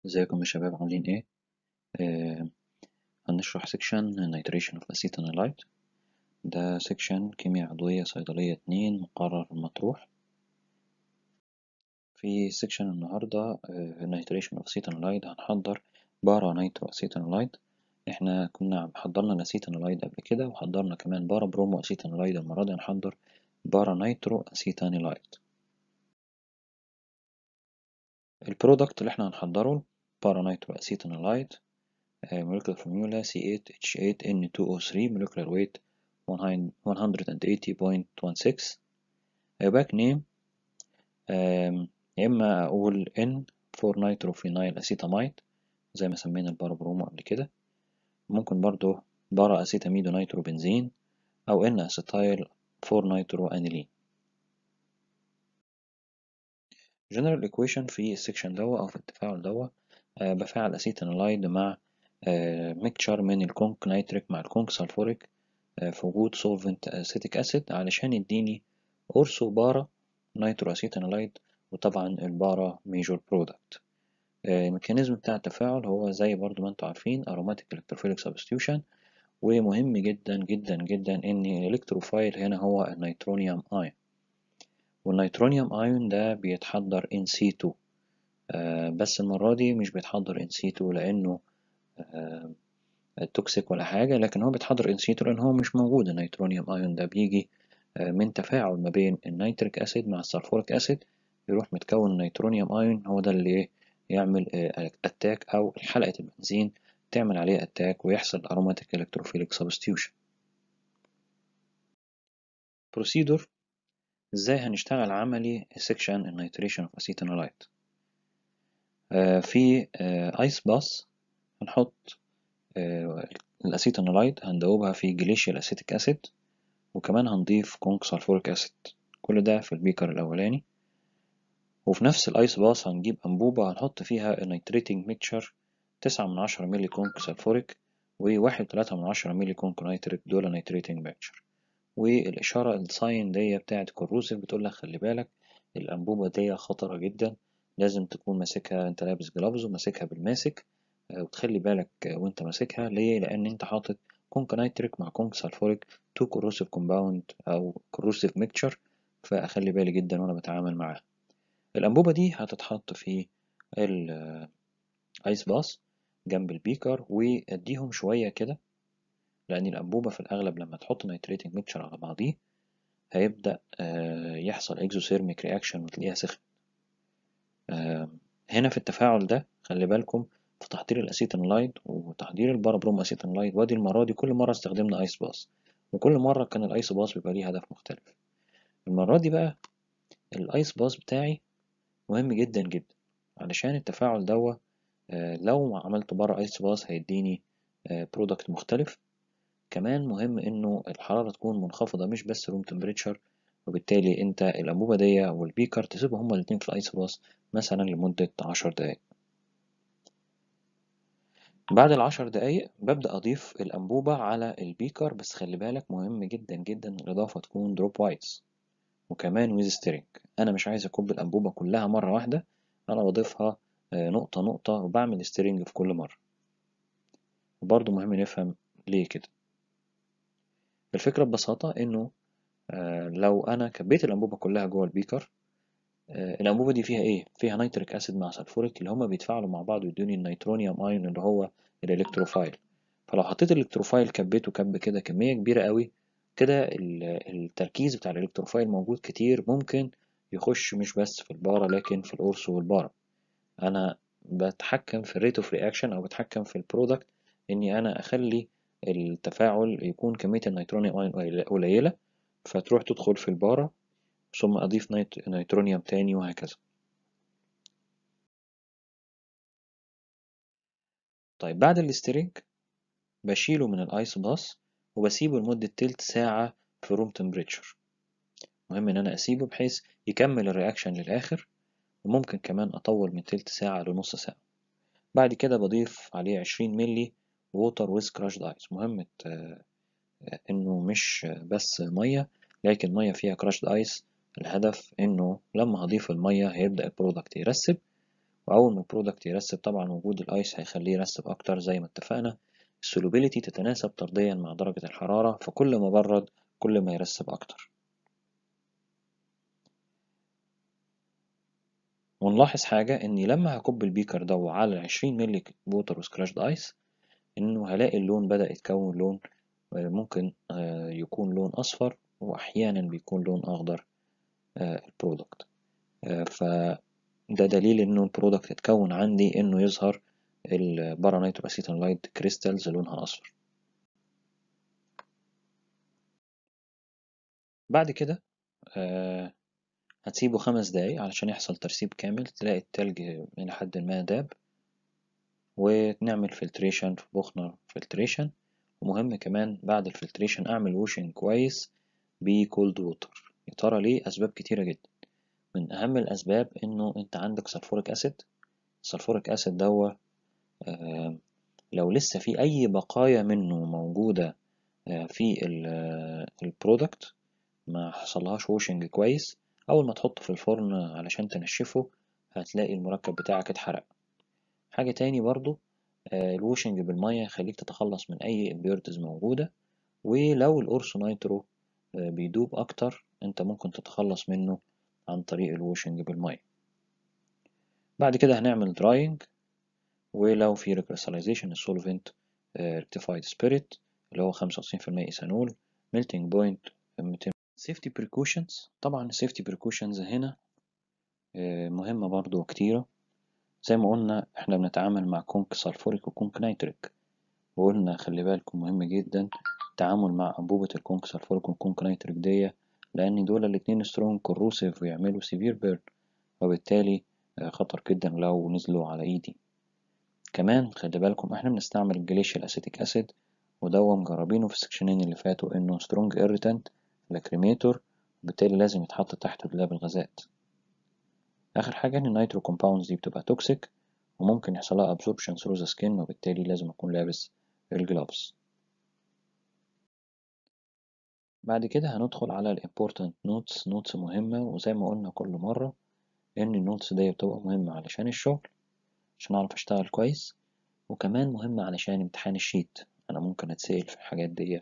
ازيكم يا شباب عاملين ايه آه هنشرح سيكشن نيتريشن اوف اسيتانولايت ده سيكشن كيمياء عضوية صيدلية اتنين مقرر مطروح في سيكشن النهاردة نيتريشن اوف اسيتانولايت هنحضر بارا نيترو اسيتانولايت احنا كنا حضرنا الاسيتانولايت قبل كده وحضرنا كمان بارا برومو اسيتانولايت المرة دي هنحضر بارا نيترو اسيتانولايت البرودكت اللي احنا هنحضره بارا نيترو اسيتانولايت molecular formula C8H8N2O3 molecular weight 180.16 باك نيم يا إما أقول N 4 نيتروفينايل أسيتاميد زي ما سمينا البارابرومو قبل كده ممكن برضو بارا أسيتاميدو نيترو بنزين أو N أسيتايل 4 نيترو أنيلين general equation في السكشن دوا أو في التفاعل دوا بفعل أسيتانولايد مع ميكتشر من الكونك نيتريك مع الكونك سلفوريك في وجود سولفنت اسيتيك اسيد علشان يديني اورسو بارا نيترو اسيتانولايد وطبعا البارا ميجور برودكت الميكانيزم بتاع التفاعل هو زي برضو ما انتم عارفين aromatic electrophilic substitution ومهم جدا جدا جدا ان الالكتروفايل هنا هو النيترونيوم ايون والنيترونيوم ايون ده بيتحضر ان سيتو بس المرة دي مش بيتحضر ان سيتو لانه توكسيك ولا حاجة لكن هو بيتحضر انسيتو لأن هو مش موجود النيترونيوم ايون ده بيجي من تفاعل ما بين النيتريك أسيد مع السلفوريك أسيد يروح متكون النيترونيوم ايون هو ده اللي يعمل اتاك أو حلقة البنزين تعمل عليه اتاك ويحصل aromatic electrophilic substitution بروسيدور ازاي هنشتغل عملي سيكشن النيتريشن اوف اسيتانولايت في ايس باس هنحط الاسيتانولايت هندوبها في جليشيال اسيتيك اسيد وكمان هنضيف كونك سلفوريك اسيد كل ده في البيكر الاولاني وفي نفس الايس باس هنجيب انبوبة هنحط فيها النيتريتنج ميكتشر تسعة من عشرة ميلي كونك سلفوريك وواحد تلاتة من عشرة ميلي كونك نيتريك دول نيتريتنج ميكتشر والإشارة الساين دي بتاعت كوروسيف بتقول لك خلي بالك الأنبوبة دي خطرة جدا لازم تكون ماسكها انت لابس جلافز وماسكها بالماسك وتخلي بالك وانت ماسكها ليه لان انت حاطط كونك نيتريك مع كونك سلفوريك تو كوروسيف كومباوند او كوروسيف ميكتشر فاخلي بالي جدا وانا بتعامل معاها الانبوبه دي هتتحط في الايس باس جنب البيكر واديهم شويه كده لان الانبوبه في الاغلب لما تحط نيتريتنج ميكتشر على بعضيه هيبدا يحصل اكزوثيرميك رياكشن وتلاقيها سخنت هنا في التفاعل ده خلي بالكم في تحضير الاسيتانولايد وتحضير البارابروم اسيتانولايد وادي المرة دي كل مرة استخدمنا ايس باس وكل مرة كان الايس باس بيبقى ليه هدف مختلف المرة دي بقى الايس باس بتاعي مهم جدا جدا علشان التفاعل دوا لو عملت بره ايس باس هيديني برودكت مختلف كمان مهم انه الحرارة تكون منخفضة مش بس روم تمبريتشر وبالتالي انت الانبوبة دي والبيكر تسيبهم هما الاتنين في الايس باس مثلا لمدة عشر دقايق بعد العشر دقايق ببدأ أضيف الأنبوبة على البيكر بس خلي بالك مهم جدا جدا الإضافة تكون دروب وايز وكمان ويز ستيرنج أنا مش عايز أكب الأنبوبة كلها مرة واحدة أنا بضيفها نقطة نقطة وبعمل ستيرنج في كل مرة وبرضه مهم نفهم ليه كده الفكرة ببساطة إنه لو أنا كبيت الأنبوبة كلها جوه البيكر الأنبوبة دي فيها إيه؟ فيها نيتريك أسيد مع سلفوريك اللي هما بيتفاعلوا مع بعض ويدوني النيترونيوم أيون اللي هو الإلكتروفايل فلو حطيت الإلكتروفايل كبيته كب كده كمية كبيرة قوي كده التركيز بتاع الإلكتروفايل موجود كتير ممكن يخش مش بس في البارا لكن في الأورس والبارا أنا بتحكم في الريت اوف رياكشن أو بتحكم في البرودكت إني أنا أخلي التفاعل يكون كمية النيترونيوم أيون قليلة فتروح تدخل في البارا ثم أضيف نيت... نيترونيوم تاني وهكذا طيب بعد الاسترينج بشيله من الايس باس وبسيبه لمدة تلت ساعة في روم تمبريتشر مهم ان انا اسيبه بحيث يكمل الرياكشن للاخر وممكن كمان اطول من تلت ساعة لنص ساعة بعد كده بضيف عليه عشرين ملي ووتر ويز كراشد ايس مهم انه مش بس مية لكن مية فيها كراشد ايس الهدف انه لما هضيف المية هيبدأ البرودكت يرسب وأول ما البرودكت يرسب طبعا وجود الأيس هيخليه يرسب أكتر زي ما اتفقنا السولوبيليتي تتناسب طرديا مع درجة الحرارة فكل ما برد كل ما يرسب أكتر ونلاحظ حاجة إني لما هكب البيكر ده على 20 ملي ووتر وسكراشد أيس إنه هلاقي اللون بدأ يتكون لون ممكن يكون لون أصفر وأحيانا بيكون لون أخضر البرودكت فده دليل إنه البرودكت اتكون عندي إنه يظهر البارانيترو أسيتانلايد كريستالز لونها أصفر بعد كده هتسيبه خمس دقايق علشان يحصل ترسيب كامل تلاقي التلج إلى حد ما داب ونعمل فلتريشن في بوخنر فلتريشن ومهم كمان بعد الفلتريشن أعمل ووشنج كويس بكولد ووتر يا ترى ليه أسباب كتيرة جدا من أهم الأسباب إنه أنت عندك سلفوريك أسيد السلفوريك أسيد دوا آه لو لسه في أي بقايا منه موجودة آه في البرودكت ما حصلهاش ووشنج كويس أول ما تحطه في الفرن علشان تنشفه هتلاقي المركب بتاعك اتحرق حاجة تاني برضو آه الووشنج بالمية يخليك تتخلص من أي امبيورتز موجودة ولو الأورسو نايترو بيدوب أكتر أنت ممكن تتخلص منه عن طريق الووشنج بالمية بعد كده هنعمل دراينج ولو في ريكريستاليزيشن السولفنت ريكتيفايد سبيريت اللي هو خمسة وتسعين في المية إيثانول ميلتنج بوينت سيفتي بريكوشنز طبعا السيفتي بريكوشنز هنا مهمة برضو كتيرة زي ما قلنا احنا بنتعامل مع كونك سلفوريك وكونك نيتريك وقلنا خلي بالكم مهم جدا التعامل مع أنبوبة الكونك سلفوريك والكونك نيتريك دي لأن دول الاتنين سترونج كروسيف ويعملوا سيفير بيرن وبالتالي خطر جدا لو نزلوا على ايدي كمان خلي بالكم احنا بنستعمل الجليشيال اسيتيك اسيد ودوا مجربينه في السكشنين اللي فاتوا انه سترونج ايريتانت لاكريميتور وبالتالي لازم يتحط تحت دولاب الغازات اخر حاجه ان النيترو كومباوندز دي بتبقى توكسيك وممكن يحصلها ابسوربشن ثرو ذا سكين وبالتالي لازم اكون لابس الجلافز بعد كده هندخل على الامبورتنت نوتس نوتس مهمه وزي ما قلنا كل مره ان النوتس دي بتبقى مهمه علشان الشغل عشان اعرف اشتغل كويس وكمان مهمه علشان امتحان الشيت انا ممكن اتسأل في الحاجات دي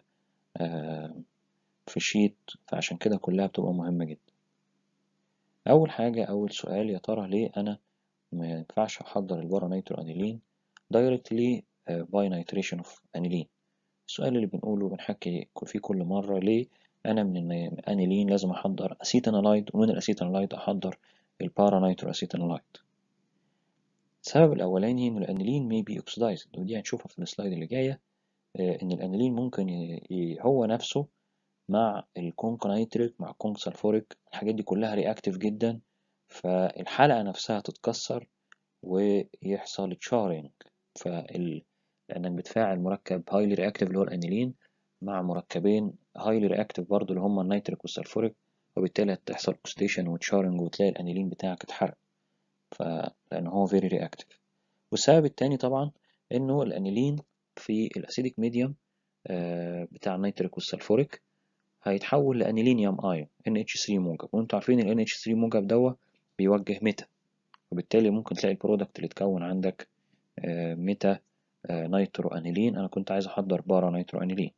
في الشيت فعشان كده كلها بتبقى مهمه جدا اول حاجه اول سؤال يا ترى ليه انا ما ينفعش احضر البارا نيترو انيلين دايركتلي باي نيتريشن اوف انيلين السؤال اللي بنقوله بنحكي فيه كل مرة ليه أنا من الأنيلين لازم أحضر أسيتانولايد ومن الأسيتانولايد أحضر البارا نيترو أسيتانولايد السبب الأولاني إن الأنيلين may be oxidized ودي هنشوفها في السلايد اللي جاية إن الأنيلين ممكن هو نفسه مع الكونك نيتريك مع الكونك سلفوريك الحاجات دي كلها رياكتيف جدا فالحلقة نفسها تتكسر ويحصل تشارينج فال لأنك بتفاعل مركب هايلي رياكتيف اللي هو الأنيلين مع مركبين هايلي رياكتيف برضو اللي هما النيتريك والسلفوريك وبالتالي هتحصل اوكسيديشن وتشارنج وتلاقي الأنيلين بتاعك اتحرق فلأن هو فيري رياكتيف والسبب التاني طبعا إنه الأنيلين في الأسيديك ميديوم بتاع النيتريك والسلفوريك هيتحول لأنيلينيوم أيون NH3 موجب وانتوا عارفين ال NH3 موجب دوا بيوجه ميتا وبالتالي ممكن تلاقي البرودكت اللي اتكون عندك ميتا نيترو انيلين انا كنت عايز احضر بارا نيترو انيلين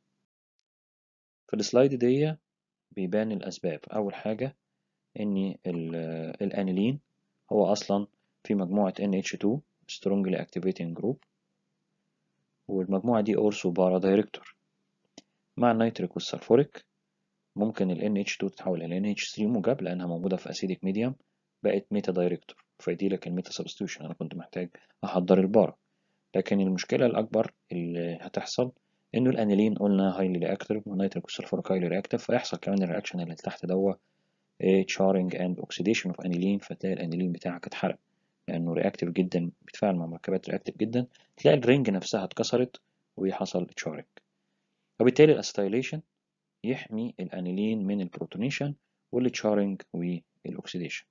في السلايد دي بيبان الاسباب اول حاجة ان الانيلين هو اصلا في مجموعة NH2 strongly activating group والمجموعة دي اورسو بارا دايركتور مع النيتريك والسلفوريك ممكن ال NH2 تتحول إلى NH3 موجب لأنها موجودة في أسيديك ميديوم بقت ميتا دايركتور فيدي لك الميتا سبستيوشن أنا كنت محتاج أحضر البارا لكن المشكلة الأكبر اللي هتحصل إنه الأنيلين قلنا هايلي رياكتيف والنيتريك والسلفوريك هايلي رياكتيف فيحصل كمان الرياكشن اللي تحت دوا تشارنج أند أوكسيديشن أوف أنيلين فتلاقي الأنيلين بتاعك اتحرق لأنه رياكتيف جدا بيتفاعل مع مركبات رياكتيف جدا تلاقي الرينج نفسها اتكسرت وحصل تشارنج وبالتالي الأستايليشن يحمي الأنيلين من البروتونيشن والتشارنج والأكسيديشن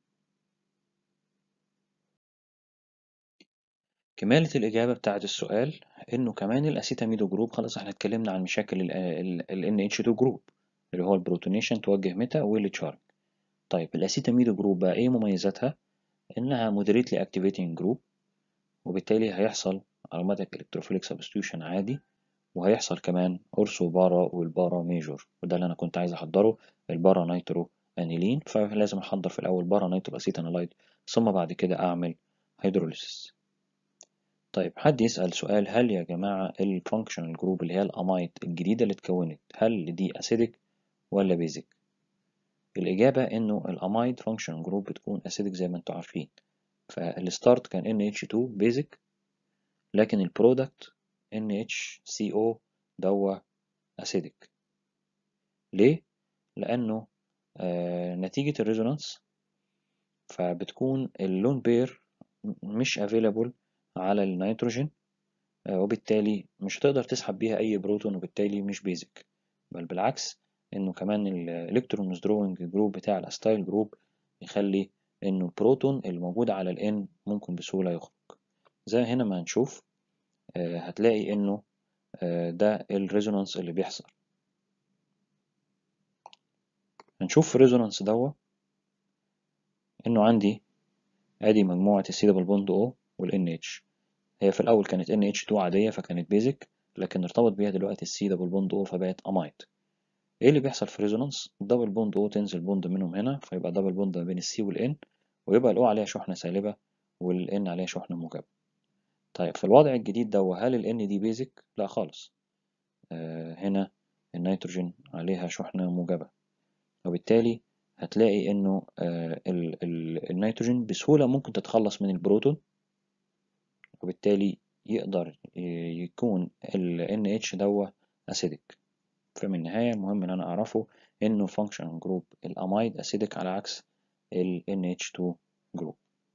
كمالة الإجابة بتاعت السؤال إنه كمان الأسيتاميدو جروب خلاص إحنا اتكلمنا عن مشاكل ال NH2 جروب اللي هو البروتونيشن توجه ميتا والتشارنج طيب الأسيتاميدو جروب بقى إيه مميزاتها؟ إنها moderately activating group وبالتالي هيحصل aromatic electrophilic substitution عادي وهيحصل كمان أورثو بارا والبارا ميجور وده اللي أنا كنت عايز أحضره البارا نيترو أنيلين فلازم أحضر في الأول بارا نيترو أسيتانولايد ثم بعد كده أعمل هيدروليسيس طيب حد يسأل سؤال هل يا جماعة الفانكشنال جروب اللي هي الأمايد الجديدة اللي اتكونت هل دي أسيدك ولا بيزك؟ الإجابة إنه الأمايد فانكشنال جروب بتكون أسيدك زي ما انتوا عارفين فالستارت كان NH2 بيزك لكن البرودكت NHCO دوا أسيدك ليه؟ لأنه آه نتيجة الريزونانس فبتكون اللون بير مش افيلابل على النيتروجين آه وبالتالي مش هتقدر تسحب بيها أي بروتون وبالتالي مش بيزك بل بالعكس إنه كمان الإلكترون دروينج جروب بتاع الأستايل جروب يخلي إنه البروتون الموجود على الإن ممكن بسهولة يخرج زي هنا ما هنشوف آه هتلاقي إنه آه ده الريزونانس اللي بيحصل هنشوف في الريزونانس دوا إنه عندي ادي مجموعة السي دبل بوند او والان اتش هي في الاول كانت ان اتش 2 عادية فكانت بيزك لكن ارتبط بيها دلوقتي السي دبل بوند او فبقت امايد ايه اللي بيحصل في ريزونانس الدبل بوند او تنزل بوند منهم هنا فيبقى دبل بوند ما بين السي والان ويبقى الاو عليها شحنة سالبة والان عليها شحنة موجبة طيب في الوضع الجديد ده هل الان دي بيزك لا خالص آه هنا النيتروجين عليها شحنة موجبة وبالتالي هتلاقي انه آه ال ال النيتروجين بسهولة ممكن تتخلص من البروتون وبالتالي يقدر يكون ال NH دوا أسيدك فمن النهاية المهم إن أنا أعرفه إنه function جروب الأمايد أسيدك على عكس ال NH2 جروب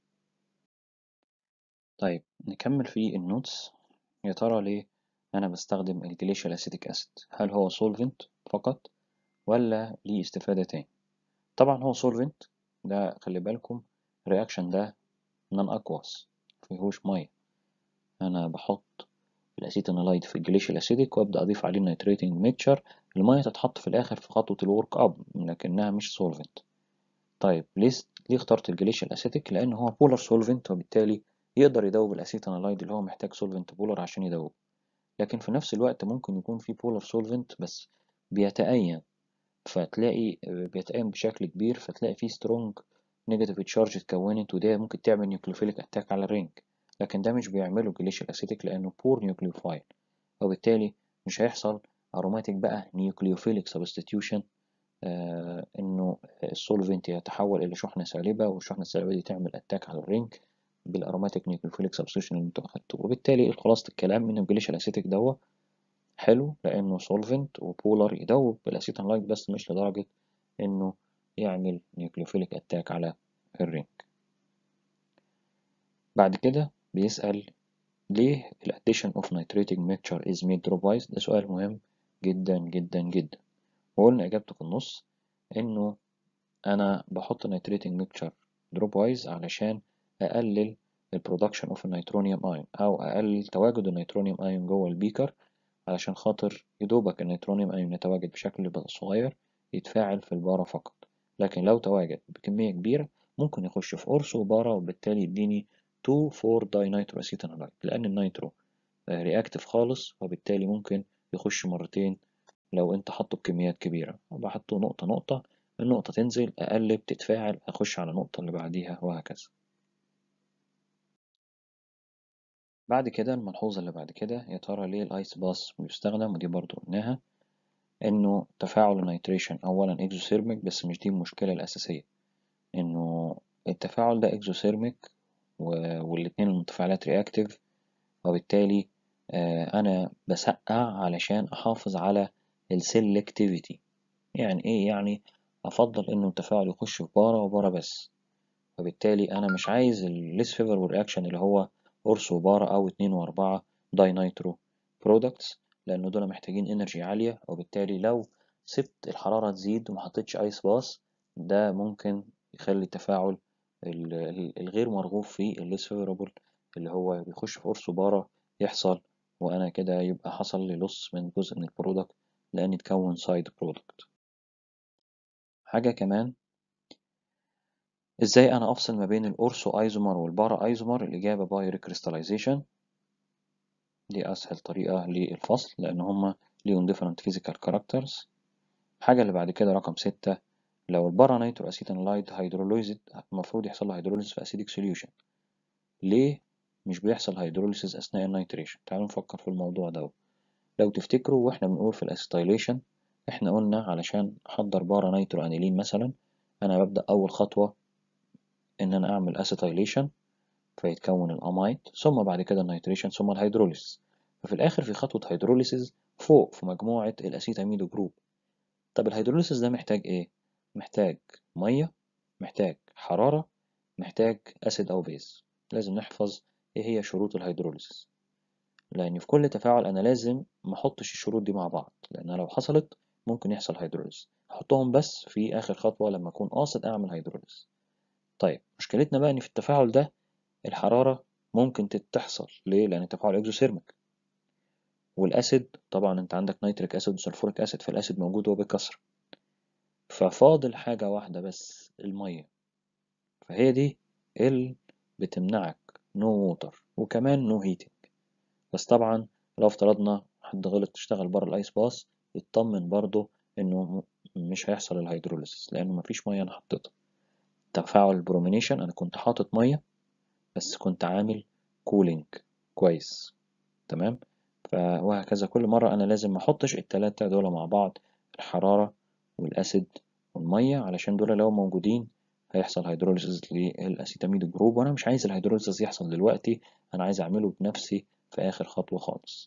طيب نكمل في النوتس يا ترى ليه أنا بستخدم الجليشيال أسيتيك أسيد هل هو solvent فقط ولا ليه استفادة تاني طبعا هو solvent ده خلي بالكم الرياكشن ده نون أكواس مفيهوش مية أنا بحط الأسيتانولايد في الجليشيال أسيديك وأبدأ أضيف عليه نيتريتنج ميكشر المية تتحط في الآخر في خطوة الورك أب لكنها مش سولفنت طيب ليه ليه اخترت الجليشيال أسيتيك لأن هو بولر سولفنت وبالتالي يقدر يدوب الأسيتانولايد اللي هو محتاج سولفنت بولر عشان يدوب لكن في نفس الوقت ممكن يكون في بولر سولفنت بس بيتأين فتلاقي بيتأين بشكل كبير فتلاقي فيه سترونج نيجاتيف تشارج اتكونت وده ممكن تعمل نيوكليوفيليك اتاك على الرينج لكن ده مش بيعمله جليشيال اسيتيك لانه بور نيوكليوفايل وبالتالي مش هيحصل اروماتيك بقى نيوكليوفيليك سبستيتيوشن آه انه السولفنت يتحول الى شحنه سالبه والشحنه السالبه دي تعمل اتاك على الرينج بالاروماتيك نيوكليوفيليك سبستيتيوشن اللي انتوا اخدتوه وبالتالي خلاصه الكلام ان الجليشيال اسيتيك دوا حلو لانه سولفنت وبولر يدوب الاسيتانلايت بس مش لدرجه انه يعمل نيوكليوفيليك اتاك على الرينج بعد كده بيسأل ليه ال addition of nitrating mixture is made dropwise ده سؤال مهم جدا جدا جدا وقلنا إجابته في النص إنه أنا بحط nitrating mixture dropwise علشان أقلل ال production of النيترونيوم ion أو أقلل تواجد النيترونيوم ion جوه البيكر علشان خاطر يدوبك النيترونيوم ion يتواجد بشكل صغير يتفاعل في البارة فقط لكن لو تواجد بكمية كبيرة ممكن يخش في قرص وبارة وبالتالي يديني 2 4 داي نيترو اسيتانولايد لان النيترو رياكتيف خالص وبالتالي ممكن يخش مرتين لو انت حطه بكميات كبيرة وبحطه نقطة نقطة النقطة تنزل اقلب تتفاعل اخش على النقطة اللي بعديها وهكذا بعد كده الملحوظة اللي بعد كده يا ترى ليه الايس باس بيستخدم ودي برضو قلناها انه تفاعل النيتريشن اولا اكزوثيرميك بس مش دي المشكلة الاساسية انه التفاعل ده اكزوثيرميك والاتنين المتفاعلات رياكتيف وبالتالي أنا بسقع علشان أحافظ على السلكتيفيتي يعني إيه يعني أفضل إنه التفاعل يخش في بارة وبارة بس وبالتالي أنا مش عايز الليس فيفر رياكشن اللي هو قرص وبارة أو اتنين وأربعة داي نيترو برودكتس لأنه دول محتاجين انرجي عالية وبالتالي لو سبت الحرارة تزيد ومحطتش ايس باس ده ممكن يخلي التفاعل الغير مرغوب فيه الليس فيفرابل اللي هو بيخش في قرص بارة يحصل وأنا كده يبقى حصل لي لص من جزء من البرودكت لأن اتكون سايد برودكت حاجة كمان ازاي انا افصل ما بين الاورثو ايزومر والبارا ايزومر الاجابه باي ريكريستاليزيشن دي اسهل طريقه للفصل لان هما ليهم different physical characters الحاجه اللي بعد كده رقم ستة لو البارا نيترو اسيتانولايد هيدروليزد المفروض يحصل له هيدروليز في اسيديك سوليوشن ليه مش بيحصل هيدروليسيس اثناء النيتريشن تعالوا نفكر في الموضوع ده لو تفتكروا واحنا بنقول في الاسيتايليشن احنا قلنا علشان احضر بارا نيترو انيلين مثلا انا ببدا اول خطوه ان انا اعمل اسيتايليشن فيتكون الامايد ثم بعد كده النيتريشن ثم الهيدروليسيس ففي الاخر في خطوه هيدروليسيس فوق في مجموعه الاسيتاميدو جروب طب الهيدروليسيس ده محتاج ايه محتاج ميه محتاج حراره محتاج اسيد او بيز لازم نحفظ ايه هي شروط الهيدروليسيس لان في كل تفاعل انا لازم ما احطش الشروط دي مع بعض لان لو حصلت ممكن يحصل هيدروليز احطهم بس في اخر خطوه لما اكون قاصد اعمل هيدروليز طيب مشكلتنا بقى ان في التفاعل ده الحراره ممكن تحصل ليه لان التفاعل اكزوثيرميك والاسيد طبعا انت عندك نيتريك اسيد وسلفوريك اسيد فالاسيد موجود وبكثره ففاضل حاجه واحده بس الميه فهي دي اللي بتمنعك نو ووتر وكمان نو هيتنج بس طبعا لو افترضنا حد غلط تشتغل بره الايس باس يطمن برضه انه مش هيحصل الهيدروليسيس لانه مفيش ميه انا حطيتها تفاعل البرومينيشن انا كنت حاطط ميه بس كنت عامل كولينج كويس تمام وهكذا كل مرة أنا لازم محطش التلاتة دول مع بعض الحرارة والأسيد والمية علشان دول لو موجودين هيحصل هيدروليسيس للأسيتاميد جروب وأنا مش عايز الهيدروليسيس يحصل دلوقتي أنا عايز أعمله بنفسي في آخر خطوة خالص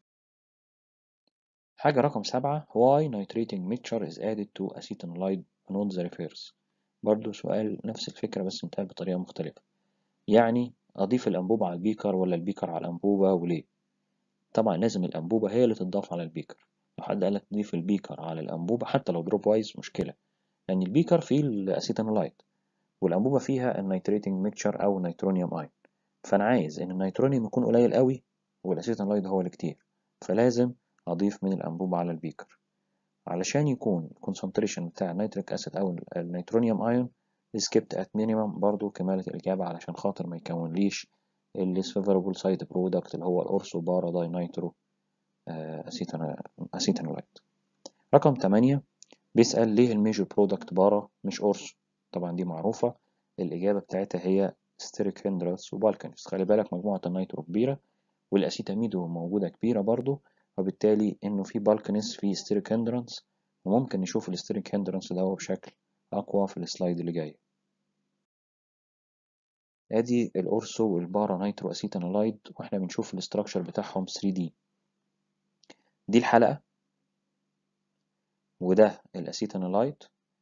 حاجة رقم سبعة why nitrating mixture is added to acetanolide not the reverse برضو سؤال نفس الفكرة بس متقال بطريقة مختلفة يعني أضيف الأنبوبة على البيكر ولا البيكر على الأنبوبة وليه طبعا لازم الأنبوبة هي اللي تضاف على البيكر لو حد قالك تضيف البيكر على الأنبوبة حتى لو دروب وايز مشكلة لأن البيكر فيه الأسيتانولايد والأنبوبة فيها النيتريتنج ميكشر أو النيترونيوم أين فأنا عايز إن النيترونيوم يكون قليل قوي والأسيتانولايد هو اللي كتير فلازم أضيف من الأنبوبة على البيكر علشان يكون الكونسنتريشن بتاع النيتريك أسيد أو النيترونيوم أيون سكيبت ات مينيمم برضو كمالة الإجابة علشان خاطر ما يكونليش الليس فيفربل سايد برودكت اللي هو الأورسو بارا داي نيترو أسيتانولايد رقم 8 بيسأل ليه الميجور برودكت بارا مش أورسو طبعا دي معروفة الإجابة بتاعتها هي ستيريك هندرس وبالكنس خلي بالك مجموعة النيترو كبيرة والأسيتاميدو موجودة كبيرة برضو وبالتالي إنه في بالكنس في ستيريك هندرنس وممكن نشوف الستيريك هندرنس ده بشكل أقوى في السلايد اللي جاي ادي الأورسو والبارا نيترو أسيتانولايد واحنا بنشوف الاستراكشر بتاعهم 3D دي الحلقة وده الأسيتانولايد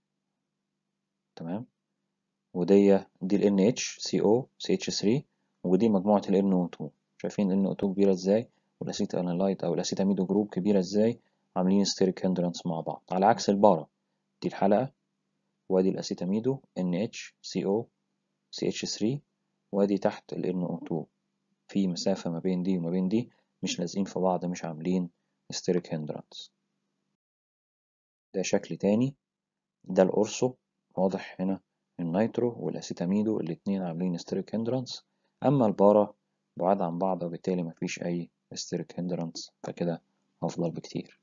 تمام ودي دي ال NHCO CH3 ودي مجموعة ال NO2 شايفين ال NO2 كبيرة ازاي والأسيتانولايد أو الأسيتاميدو جروب كبيرة ازاي عاملين ستيريك هندرنس مع بعض على عكس البارا دي الحلقة وادي الأسيتاميدو NHCO CH3 وادي تحت ال NO2 في مسافة ما بين دي وما بين دي مش لازقين في بعض مش عاملين ستيريك هندرنس ده شكل تاني ده الأورسو واضح هنا النيترو والأسيتاميدو الاتنين عاملين ستيريك هندرنس أما البارا بعاد عن بعض وبالتالي مفيش أي ستيريك هندرنس فكده أفضل بكتير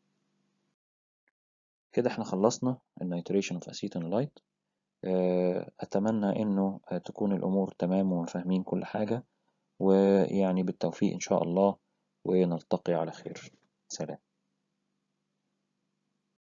كده احنا خلصنا النيتريشن في أسيتانولايد أتمنى إنه تكون الأمور تمام وفاهمين كل حاجة ويعني بالتوفيق إن شاء الله ونلتقي على خير سلام